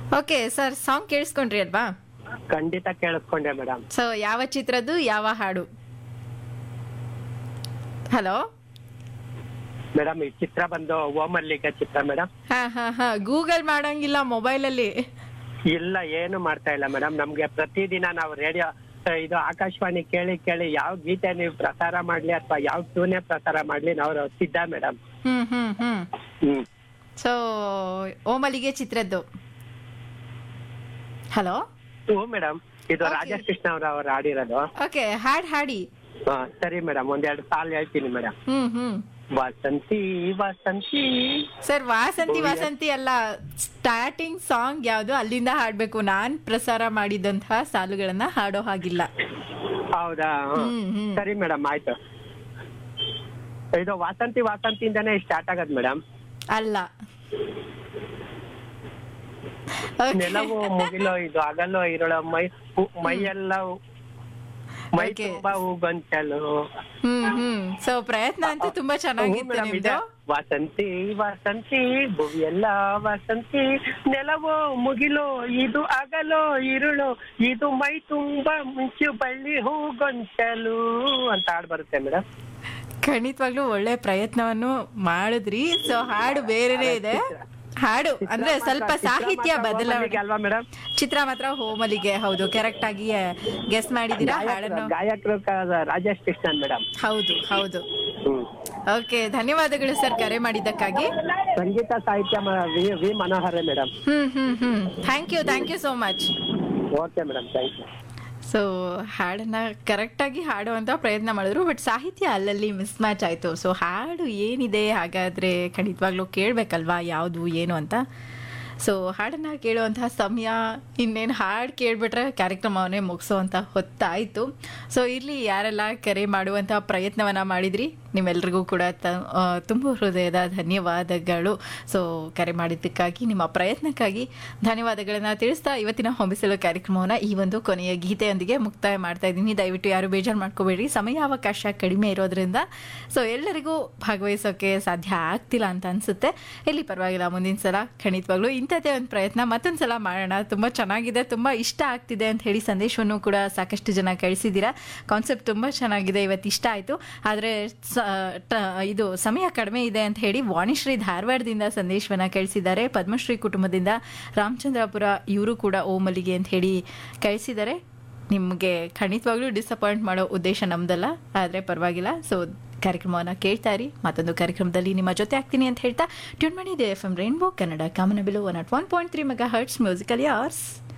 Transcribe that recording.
Okay sir song ಕೇಳಿಸ್ಕೊಂಡ್ರಿ ಅಲ್ವಾ ಖಂಡಿತ ಕೇಳಿಸ್ಕೊಂಡೆ madam so ಯಾವ ಚಿತ್ರದ್ದು ಯಾವ ಹಾಡು ಹಲೋ ಮೇಡಮ್ ಈ ಚಿತ್ರ ಬಂದು ಓಮಲ್ಲಿಗ ಚಿತ್ರ ಮೇಡಮ್ ಹಾ ಹಾ ಹಾ ಗೂಗಲ್ ಮಾಡಂಗಿಲ್ಲ ಮೊಬೈಲಲ್ಲಿ ಇಲ್ಲ ಏನು ಮಾಡ್ತಾ ಇಲ್ಲ ಮೇಡಮ್ ನಮ್ಗೆ ಪ್ರತಿದಿನ ನಾವು ರೇಡಿಯೋ ಇದು ಆಕಾಶವಾಣಿ ಕೇಳಿ ಕೇಳಿ ಯಾವ ಗೀತೆ ನೀವು ಪ್ರಸಾರ ಮಾಡ್ಲಿ ಅಥವಾ ಯಾವ ಟ್ಯೂನೇ ಪ್ರಸಾರ ಮಾಡ್ಲಿ ನಾವು ಸಿದ್ಧ ಮೇಡಮ್ ಹ್ಮ್ ಹ್ಮ್ ಹ್ಮ್ ಹ್ಮ್ ಸೊ ಓಮಲಿಗೆ ಚಿತ್ರದ್ದು ಹಲೋ ಹ್ಞೂ ಮೇಡಮ್ ಇದು Okay. ರಾಜೇಶ್ ಕೃಷ್ಣ ಅವ್ರ ಅವ್ರು ಆಡಿರೋದು ಓಕೆ ಹಾಡ್ ಹಾಡಿ ಹಾ, ಸರಿ ಮೇಡಮ್ ಒಂದೆರಡು ಸಾಲು ಹೇಳ್ತೀನಿ ಮೇಡಮ್ ಹ್ಮ್ ಹ್ಮ್ ವಸಂತಿ ವಸಂತಿ ಸರ್ ವಾಸಂತಿ ಓ, yes. ವಾಸಂತಿ ಅಲ್ಲ ಸ್ಟಾರ್ಟಿಂಗ್ ಸಾಂಗ್ ಯಾವ್ದು ಅಲ್ಲಿಂದ ಹಾಡ್ಬೇಕು ನಾನ್ ಪ್ರಸಾರ ಮಾಡಿದಂತಹ ಸಾಲುಗಳನ್ನ ಹಾಡೋ ಹಾಗಿಲ್ಲ ಹೌದಾ ಹ್ಮ್. ಹ್ಮ್, ಹ್ಮ್. ಸರಿ ಮೇಡಮ್ ಆಯ್ತು ಇದು ವಾಸಂತಿ ವಾಸಂತಿಯಿಂದಾನೇ ಸ್ಟಾರ್ಟ್ ಆಗದ್ ಮೇಡಮ್ ಅಲ್ಲ Okay. ನೆಲವು ಮುಗಿಲೋ ಇದು ಹಗಲೋ ಇರಳ ಮೈ ಹು- ಮೈಯೆಲ್ಲ ಮೈ Okay. ತುಂಬಾ ಹೂಗೊಂಚಲು ಹ್ಮ್ ಹ್ಮ್ ಸೊ ಪ್ರಯತ್ನ ಅಂತೂ ತುಂಬಾ ಹ್ಞೂ ಚೆನ್ನಾಗಿತ್ತು ಮೇಡಮ್ ಇದೆ ನಿಮ್ದು ವಸಂತಿ ವಸಂತಿ ಭುವಿಯೆಲ್ಲ ವಸಂತಿ ನೆಲವೋ ಮುಗಿಲೋ ಇದು ಅಗಲೋ ಇರುಳು ಇದು ಮೈ ತುಂಬಾ ಮುಂಚು ಬಳ್ಳಿ ಹೂಗೊಂಚಲು ಅಂತ ಹಾಡ್ ಬರುತ್ತೆ ಮೇಡಮ್ ಖಂಡಿತವಾಗ್ಲೂ ಒಳ್ಳೆ ಪ್ರಯತ್ನವನ್ನು ಮಾಡಿದ್ರಿ ಸೊ ಹಾಡು ಬೇರೆನೇ ಇದೆ ಹಾಡು ಅಂದ್ರೆ ಸ್ವಲ್ಪ ಸಾಹಿತ್ಯ ಬದಲಾವಣೆ ಅಲ್ವಾ ಮೇಡಮ್ ಚಿತ್ರ ಮಾತ್ರ ಹೋಮಲಿಗೆ ಹೌದು ಕರೆಕ್ಟ್ ಆಗಿ ಗೆಸ್ ಮಾಡಿದೀರಾ ಹಾಡನ್ನು ಗಾಯಕರು ಕ- ರಾಜೇಶ್ ಕೃಷ್ಣನ್ ಮೇಡಮ್ ಹೌದು ಹೌದು ಹ್ಮ್ ಓಕೆ ಧನ್ಯವಾದಗಳು ಸರ್ ಕರೆ ಮಾಡಿದ್ದಕ್ಕಾಗಿ ಸಂಗೀತ ಸಾಹಿತ್ಯ ಮ- ವಿ ವಿ ಮನೋಹರ ಮೇಡಮ್ ಹ್ಮ್ ಹ್ಮ್ ಹ್ಮ್ thank you thank you so much okay madam thank you so ಹಾಡನ್ನ ಕರೆಕ್ಟಾಗಿ ಹಾಡುವಂಥ ಪ್ರಯತ್ನ ಮಾಡಿದ್ರು ಬಟ್ ಸಾಹಿತ್ಯ ಅಲ್ಲಲ್ಲಿ ಮಿಸ್ ಮ್ಯಾಚ್ ಆಯಿತು ಸೊ ಹಾಡು ಏನಿದೆ ಹಾಗಾದರೆ ಖಂಡಿತವಾಗ್ಲೂ ಕೇಳಬೇಕಲ್ವಾ ಯಾವುದು ಏನು ಅಂತ ಸೊ ಹಾಡನ್ನು ಕೇಳುವಂತಹ ಸಮಯ ಇನ್ನೇನು ಹಾಡು ಕೇಳಿಬಿಟ್ರೆ ಕಾರ್ಯಕ್ರಮವನ್ನೇ ಮುಗಿಸೋವಂಥ ಹೊತ್ತಾಯಿತು ಸೊ ಇಲ್ಲಿ ಯಾರೆಲ್ಲ ಕರೆ ಮಾಡುವಂಥ ಪ್ರಯತ್ನವನ್ನು ಮಾಡಿದ್ರಿ ನಿಮ್ಮೆಲ್ರಿಗೂ ಕೂಡ ತ ಆ, ತುಂಬ ಹೃದಯದ ಧನ್ಯವಾದಗಳು ಸೊ ಕರೆ ಮಾಡಿದ್ದಕ್ಕಾಗಿ ನಿಮ್ಮ ಪ್ರಯತ್ನಕ್ಕಾಗಿ ಧನ್ಯವಾದಗಳನ್ನು ತಿಳಿಸ್ತಾ ಇವತ್ತಿನ ಹೊಂಬಿಸಲು ಕಾರ್ಯಕ್ರಮವನ್ನು ಈ ಒಂದು ಕೊನೆಯ ಗೀತೆಯೊಂದಿಗೆ ಮುಕ್ತಾಯ ಮಾಡ್ತಾ ಇದ್ದೀನಿ ದಯವಿಟ್ಟು ಯಾರು ಬೇಜಾರು ಮಾಡ್ಕೋಬೇಡಿ ಸಮಯಾವಕಾಶ ಕಡಿಮೆ ಇರೋದ್ರಿಂದ ಸೊ ಎಲ್ಲರಿಗೂ ಭಾಗವಹಿಸೋಕೆ ಸಾಧ್ಯ ಆಗ್ತಿಲ್ಲ ಅಂತ ಅನ್ಸುತ್ತೆ ಇಲ್ಲಿ ಪರವಾಗಿಲ್ಲ ಮುಂದಿನ ಸಲ ಖಂಡಿತವಾಗ್ಲೂ ಇಂಥದ್ದೇ ಒಂದು ಪ್ರಯತ್ನ ಮತ್ತೊಂದು ಸಲ ಮಾಡೋಣ ತುಂಬ ಚೆನ್ನಾಗಿದೆ ತುಂಬ ಇಷ್ಟ ಆಗ್ತಿದೆ ಅಂತ ಹೇಳಿ ಸಂದೇಶವನ್ನು ಕೂಡ ಸಾಕಷ್ಟು ಜನ ಕಳಿಸಿದ್ದೀರಾ ಕಾನ್ಸೆಪ್ಟ್ ತುಂಬ ಚೆನ್ನಾಗಿದೆ ಇವತ್ತು ಇಷ್ಟ ಆಯಿತು ಆದರೆ ಇದು ಸಮಯ ಕಡಿಮೆ ಇದೆ ಅಂತ ಹೇಳಿ ವಾಣಿಶ್ರೀ ಧಾರವಾಡದಿಂದ ಸಂದೇಶವನ್ನು ಕಳಿಸಿದ್ದಾರೆ ಪದ್ಮಶ್ರೀ ಕುಟುಂಬದಿಂದ ರಾಮಚಂದ್ರಾಪುರ ಇವರು ಕೂಡ ಓಮಲಿಗೆ ಅಂತ ಹೇಳಿ ಕಳಿಸಿದ್ದಾರೆ ನಿಮಗೆ ಖಂಡಿತವಾಗ್ಲೂ ಡಿಸಪಾಯಿಂಟ್ ಮಾಡೋ ಉದ್ದೇಶ ನಮ್ದಲ್ಲ ಆದರೆ ಪರವಾಗಿಲ್ಲ ಸೊ ಕಾರ್ಯಕ್ರಮವನ್ನು ಕೇಳ್ತಾ ಇರಿ ಮತ್ತೊಂದು ಕಾರ್ಯಕ್ರಮದಲ್ಲಿ ನಿಮ್ಮ ಜೊತೆ ಆಗ್ತೀನಿ ಅಂತ ಹೇಳ್ತಾ ಟ್ಯೂನ್ ಮಾಡಿದೆ ಎಫ್ ಎಂ ರೈನ್ಬೋ ಕನ್ನಡ ಕಾಮನಬಿಲು one naught one point three megahertz musical ಯಾರ್ಸ್